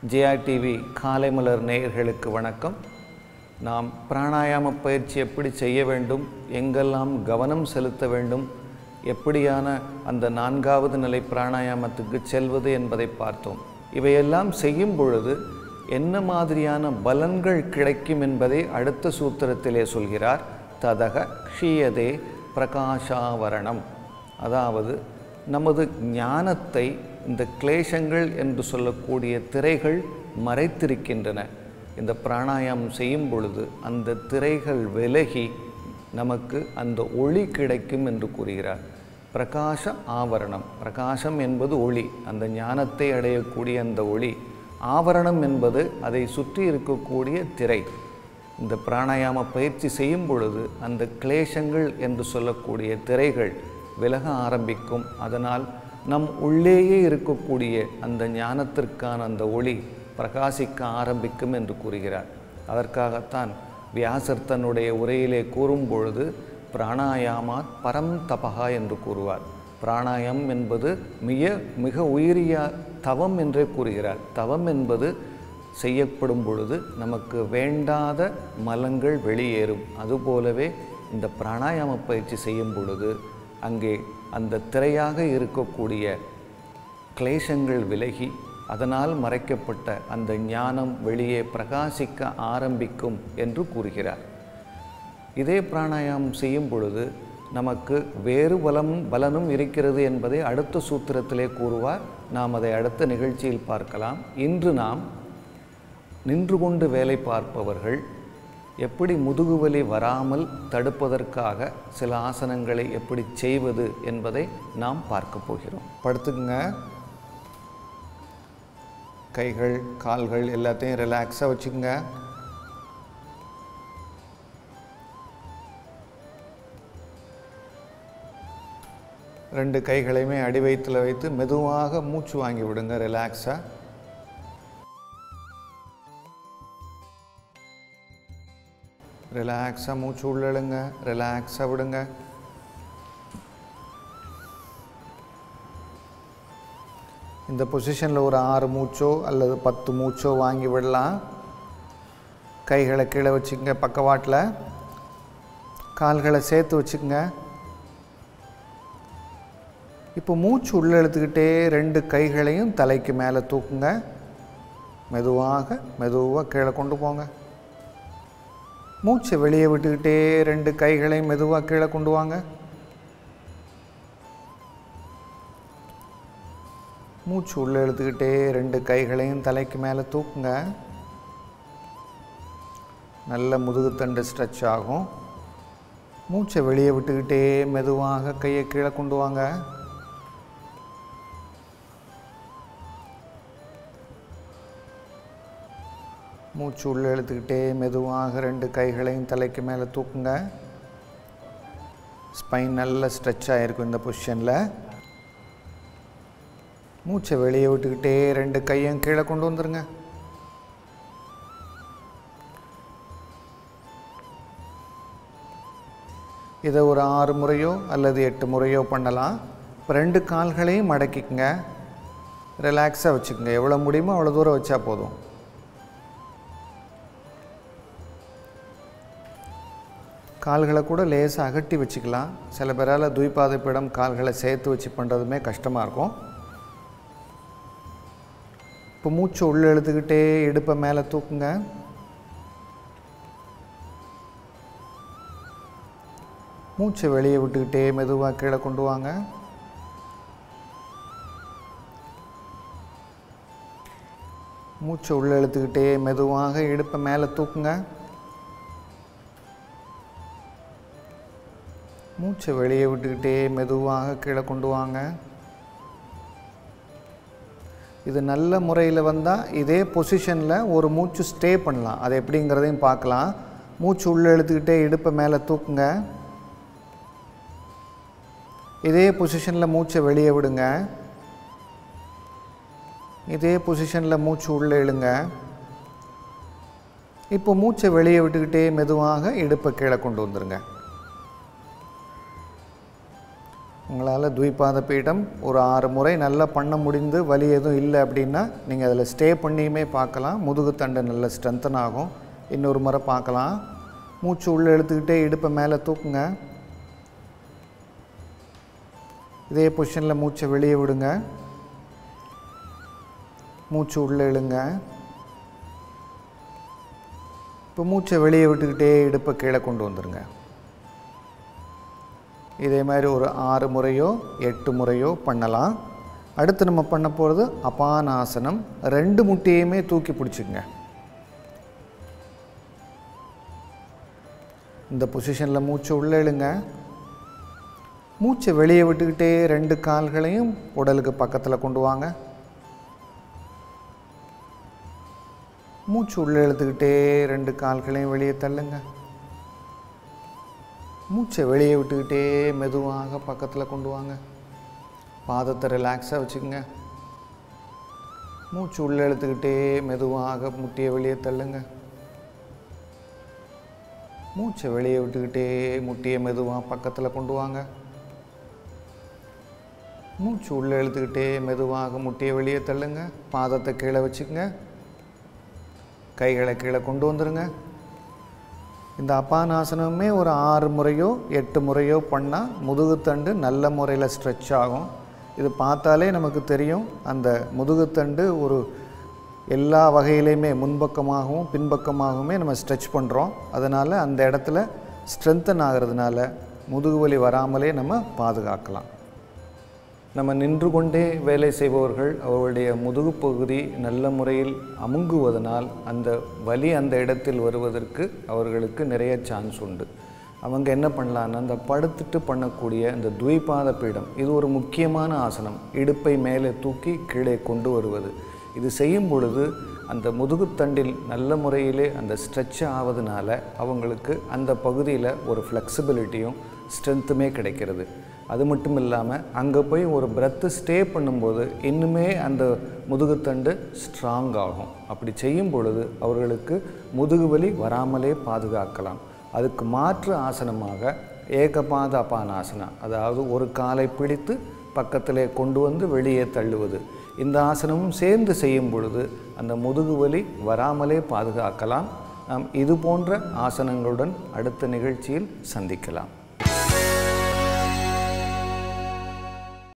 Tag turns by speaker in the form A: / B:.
A: ஜேஆர்டிவி காலை மலர் நேயர்களுக்கு வணக்கம் நாம் பிராணாயாம பயிற்சி எப்படி செய்ய வேண்டும் எங்கெல்லாம் கவனம் செலுத்த வேண்டும் எப்படியான அந்த நான்காவது நிலை பிராணாயாமத்துக்கு செல்வது என்பதை பார்த்தோம் இவையெல்லாம் செய்யும் பொழுது என்ன மாதிரியான பலன்கள் கிடைக்கும் என்பதை அடுத்த சூத்திரத்திலே சொல்கிறார் ததக க்ஷீயதே பிரகாஷாவரணம் அதாவது நமது ஞானத்தை இந்த கிளேசங்கள் என்று சொல்லக்கூடிய திரைகள் மறைத்திருக்கின்றன இந்த பிராணாயாமம் செய்யும் பொழுது அந்த திரைகள் விலகி நமக்கு அந்த ஒளி கிடைக்கும் என்று கூறுகிறார் பிரகாச ஆவரணம் பிரகாசம் என்பது ஒளி அந்த ஞானத்தை அடையக்கூடிய அந்த ஒளி ஆவரணம் என்பது அதை சுற்றி இருக்கக்கூடிய திரை இந்த பிராணாயாம பயிற்சி செய்யும் பொழுது அந்த கிளேசங்கள் என்று சொல்லக்கூடிய திரைகள் விலக ஆரம்பிக்கும் அதனால் நம் உள்ளேயே இருக்கக்கூடிய அந்த ஞானத்திற்கான அந்த ஒளி பிரகாசிக்க ஆரம்பிக்கும் என்று கூறுகிறார் அதற்காகத்தான் வியாசர் தன்னுடைய உரையிலே கூறும் பொழுது பிராணாயாமாத் பரம் தபகா என்று கூறுவார் பிராணாயம் என்பது மிக மிக உயரிய தவம் என்றே கூறுகிறார் தவம் என்பது செய்யப்படும் பொழுது நமக்கு வேண்டாத மலங்கள் வெளியேறும் அதுபோலவே இந்த பிராணாயாம பயிற்சி செய்யும் பொழுது அங்கே அந்த திரையாக இருக்கக்கூடிய கிளேசங்கள் விலகி அதனால் மறைக்கப்பட்ட அந்த ஞானம் வெளியே பிரகாசிக்க ஆரம்பிக்கும் என்று கூறுகிறார் இதே பிராணாயாமம் செய்யும் பொழுது நமக்கு வேறு பலம் பலனும் இருக்கிறது என்பதை அடுத்த சூத்திரத்திலே கூறுவார் நாம் அதை அடுத்த நிகழ்ச்சியில் பார்க்கலாம் இன்று நாம் நின்று கொண்டு வேலை பார்ப்பவர்கள் எப்படி முதுகுவலி வராமல் தடுப்பதற்காக சில ஆசனங்களை எப்படி செய்வது என்பதை நாம் பார்க்க போகிறோம் படுத்துக்குங்க கைகள் கால்கள் எல்லாத்தையும் ரிலாக்ஸாக வச்சுக்கோங்க ரெண்டு கைகளையுமே அடி வயிற்றில் வைத்து மெதுவாக மூச்சு வாங்கி விடுங்க ரிலாக்ஸாக ரிலாக்ஸாக மூச்சு உள்ளழுங்க ரிலாக்ஸாக விடுங்க இந்த பொசிஷனில் ஒரு ஆறு மூச்சோ அல்லது பத்து மூச்சோ வாங்கி விடலாம் கைகளை கீழே வச்சுக்கங்க பக்கவாட்டில் கால்களை சேர்த்து வச்சுக்கோங்க இப்போ மூச்சு உள்ளே இழுத்துக்கிட்டே ரெண்டு கைகளையும் தலைக்கு மேலே தூக்குங்க மெதுவாக மெதுவாக கீழே கொண்டு போங்க மூச்சை வெளியே விட்டுக்கிட்டே ரெண்டு கைகளையும் மெதுவாக கீழே கொண்டு வாங்க மூச்சு உள்ளே இழுத்துக்கிட்டே ரெண்டு கைகளையும் தலைக்கு மேலே தூக்குங்க நல்ல முதுகுத்தண்டு ஸ்ட்ரெச் ஆகும் மூச்சை வெளியே விட்டுக்கிட்டே மெதுவாக கையை கீழே கொண்டு வாங்க மூச்சு உள்ளே இழுத்துக்கிட்டே மெதுவாக ரெண்டு கைகளையும் தலைக்கு மேலே தூக்குங்க ஸ்பைன் நல்ல ஸ்ட்ரெச் ஆகிருக்கும் இந்த பொசிஷனில் மூச்சை வெளியே விட்டுக்கிட்டே ரெண்டு கையும் கீழே கொண்டு வந்துருங்க இதை ஒரு ஆறு முறையோ அல்லது எட்டு முறையோ பண்ணலாம் இப்போ ரெண்டு கால்களையும் மடக்கிக்கங்க ரிலாக்ஸாக வச்சுக்கோங்க எவ்வளோ முடியுமோ அவ்வளோ தூரம் வச்சா போதும் கால்களை கூட லேசாக அகட்டி வச்சுக்கலாம் சில பேரால் துய்பாதைப்பிடம் கால்களை சேர்த்து வச்சு பண்ணுறதுமே கஷ்டமாக இருக்கும் இப்போ மூச்சை உள்ளே எழுத்துக்கிட்டே இடுப்பை மேலே தூக்குங்க மூச்சை வெளியே விட்டுக்கிட்டே மெதுவாக கீழே கொண்டு வாங்க மூச்சை உள்ளே இழுத்துக்கிட்டே மெதுவாக இடுப்பை மேலே தூக்குங்க மூச்சை வெளியே விட்டுக்கிட்டே மெதுவாக கீழே கொண்டு வாங்க இது நல்ல முறையில் வந்தால் இதே பொசிஷனில் ஒரு மூச்சு ஸ்டே பண்ணலாம் அது எப்படிங்கிறதையும் பார்க்கலாம் மூச்சு உள்ளே இழுத்துக்கிட்டே இடுப்பை மேலே தூக்குங்க இதே பொசிஷனில் மூச்சை வெளியே விடுங்க இதே பொசிஷனில் மூச்சு உள்ளே இழுங்க இப்போ மூச்சை வெளியே விட்டுக்கிட்டே மெதுவாக இடுப்பை கீழே கொண்டு வந்துருங்க உங்களால் துவிபாத பீடம் ஒரு ஆறு முறை நல்லா பண்ண முடிந்து வலி எதுவும் இல்லை அப்படின்னா நீங்கள் அதில் ஸ்டே பண்ணியுமே பார்க்கலாம் முதுகுத்தண்டை நல்ல ஸ்ட்ரென்தன் ஆகும் இன்னொரு முறை பார்க்கலாம் மூச்சு உள்ளே எடுத்துக்கிட்டே இடுப்பை மேலே தூக்குங்க இதே பொசிஷனில் மூச்சை வெளியே விடுங்க மூச்சு உள்ளே இழுங்க இப்போ மூச்சை வெளியே விட்டுக்கிட்டே இடுப்பை கீழே கொண்டு வந்துடுங்க இதே மாதிரி ஒரு ஆறு முறையோ எட்டு முறையோ பண்ணலாம் அடுத்து நம்ம பண்ண போகிறது அபானாசனம் ரெண்டு முட்டியுமே தூக்கி பிடிச்சிக்கங்க இந்த பொசிஷனில் மூச்சை உள்ளே இழுங்க மூச்சை வெளியே விட்டுக்கிட்டே ரெண்டு கால்களையும் உடலுக்கு பக்கத்தில் கொண்டு வாங்க மூச்சு உள்ளே இழுத்துக்கிட்டே ரெண்டு கால்களையும் வெளியே தள்ளுங்க மூச்சை வெளியே விட்டுக்கிட்டே மெதுவாக பக்கத்தில் கொண்டு வாங்க பாதத்தை ரிலாக்ஸாக வச்சுக்கோங்க மூச்சு உள்ளே இழுத்துக்கிட்டே மெதுவாக முட்டியை வெளியே தள்ளுங்க மூச்சை வெளியே விட்டுக்கிட்டே முட்டியை மெதுவாக பக்கத்தில் கொண்டு வாங்க மூச்சு உள்ளே இழுத்துக்கிட்டே மெதுவாக முட்டியை வெளியே தள்ளுங்க பாதத்தை கீழே வச்சுக்கோங்க கைகளை கீழே கொண்டு வந்துடுங்க இந்த அப்பானாசனமே ஒரு ஆறு முறையோ எட்டு முறையோ பண்ணால் முதுகுத்தண்டு நல்ல முறையில் ஸ்ட்ரெச் ஆகும் இது பார்த்தாலே நமக்கு தெரியும் அந்த முதுகுத்தண்டு ஒரு எல்லா வகையிலையுமே முன்பக்கமாகவும் பின்பக்கமாகவுமே நம்ம ஸ்ட்ரெச் பண்ணுறோம் அதனால் அந்த இடத்துல ஸ்ட்ரென்தன் ஆகிறதுனால முதுகுவலி வராமலே நம்ம பாதுகாக்கலாம் நம்ம நின்று கொண்டே வேலை செய்பவர்கள் அவர்களுடைய முதுகு பகுதி நல்ல முறையில் அமுங்குவதனால் அந்த வலி அந்த இடத்தில் வருவதற்கு அவர்களுக்கு நிறைய சான்ஸ் உண்டு அவங்க என்ன பண்ணலான்னா அந்த படுத்துட்டு பண்ணக்கூடிய அந்த துவைபாத பீடம் இது ஒரு முக்கியமான ஆசனம் இடுப்பை மேலே தூக்கி கீழே கொண்டு வருவது இது செய்யும் பொழுது அந்த முதுகுத்தண்டில் நல்ல முறையிலே அந்த ஸ்ட்ரெச் ஆவதுனால அவங்களுக்கு அந்த பகுதியில் ஒரு ஃப்ளெக்சிபிலிட்டியும் ஸ்ட்ரென்த்துமே கிடைக்கிறது அது மட்டும் இல்லாமல் அங்கே போய் ஒரு பிரெத்து ஸ்டே பண்ணும்போது இன்னுமே அந்த முதுகுத்தண்டு ஸ்ட்ராங் ஆகும் அப்படி செய்யும் பொழுது அவர்களுக்கு முதுகுவலி வராமலே பாதுகாக்கலாம் அதுக்கு மாற்று ஆசனமாக ஏகபாத அபானாசனா அதாவது ஒரு காலை பிடித்து பக்கத்திலே கொண்டு வந்து வெளியே தள்ளுவது இந்த ஆசனமும் சேர்ந்து செய்யும் பொழுது அந்த முதுகுவலி வராமலே பாதுகாக்கலாம் நாம் இது போன்ற ஆசனங்களுடன் அடுத்த நிகழ்ச்சியில் சந்திக்கலாம்